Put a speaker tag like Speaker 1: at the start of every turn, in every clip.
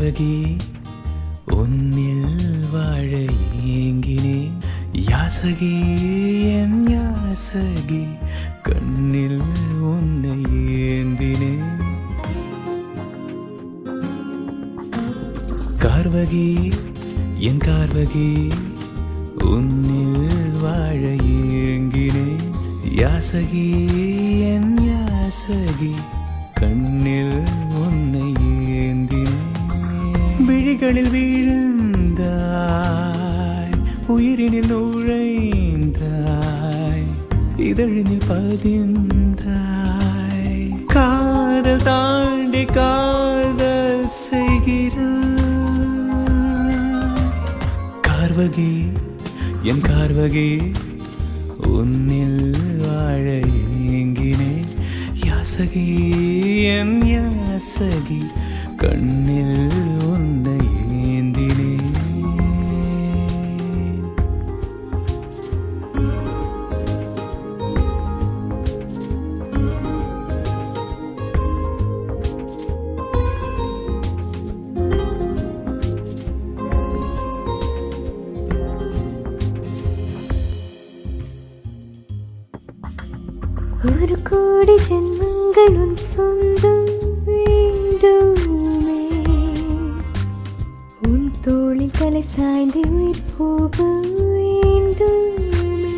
Speaker 1: கார்வகி உன்னில் வாழ ஏங்கினேன் யாசகி என் யாசகி கண்ணில் உன்னை ஏந்தினேன் கார்வகி என் கார்வகி உன்னில் வாழ ஏங்கினேன் யாசகி என் யாசகி கண்ணில் உன்னை ஏந்தினேன் விழிகளில் வீழ்ந்தாய் உயிரினில் நுழைந்தாய் இதழினில் பதிந்தாய் காதல் தாண்டி காதல் செய்கிறாய் கார்வகி என் கார்வகி உன்னில் வாழ ஏங்கினேன் யாசகி என் யாசகி கண்ணில் உன்னை ஏந்தினேன்
Speaker 2: ஒரு கோடி ஜென்மங்கள் உன் சொந்தம் வேண்டுமே உன் தோளில் தலை சாய்ந்து உயிர் போக வேண்டுமே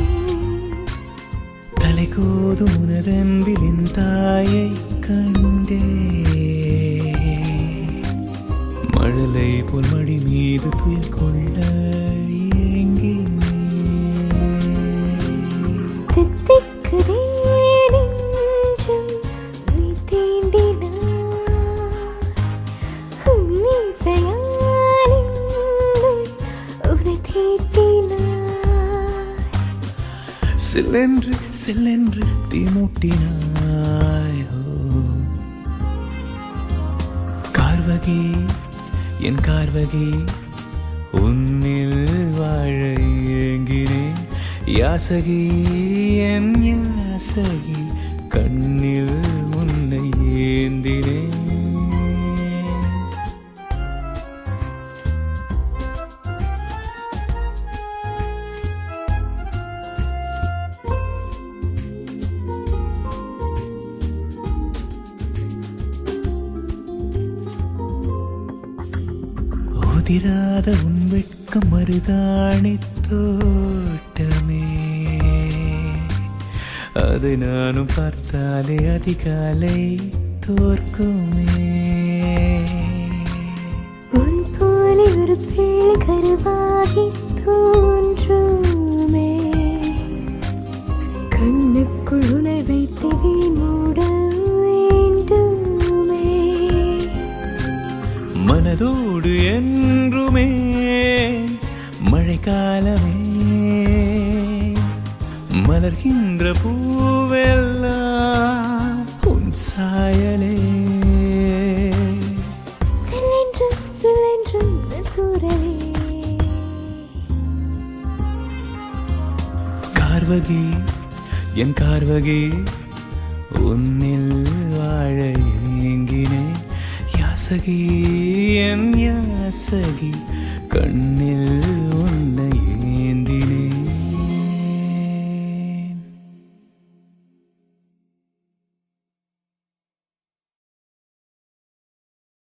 Speaker 1: தலை கோதும் உனதன்பிலின் தாயை கண்டே மழலை போல் மடி மீது துயில் கொள்ள ஏங்கினேன்.
Speaker 2: தித்திக்குதே நெஞ்சம் நீ தீண்டினாய். உன் இசையால் இன்னும் உன்னை தீட்டினாய்.
Speaker 1: சில்லென்று சில்லென்று தீமூட்டினாய் ஓ. கார்வகி என் கார்வகி உன்னில் வாழ ஏங்கினேன் யாசகி என் யாசகி கண்ணில் உன்னை ஏந்தினேன் உதிராத உன் வெட்கம் மருதாணி தோட்டமே அது நானும் பார்த்தாலே அதிகாலை தோற்குமே
Speaker 2: உன் போல ஒரு பிள்ளை கருவாகி தோன்றுமே கண்ணுக்குள் உனை வைத்து விழி மூட வேண்டுமே
Speaker 1: மனதோடு என்றுமே மழைக்காலமே மலர்கின்ற பூவெல்லாம் உன் சாயலே
Speaker 2: சிலென்று சிலென்று தூரவே
Speaker 1: கார்வகி என் கார்வகி உன்னில் வாழ ஏங்கினேன் யாசகி என் யாசகி கண்ணில்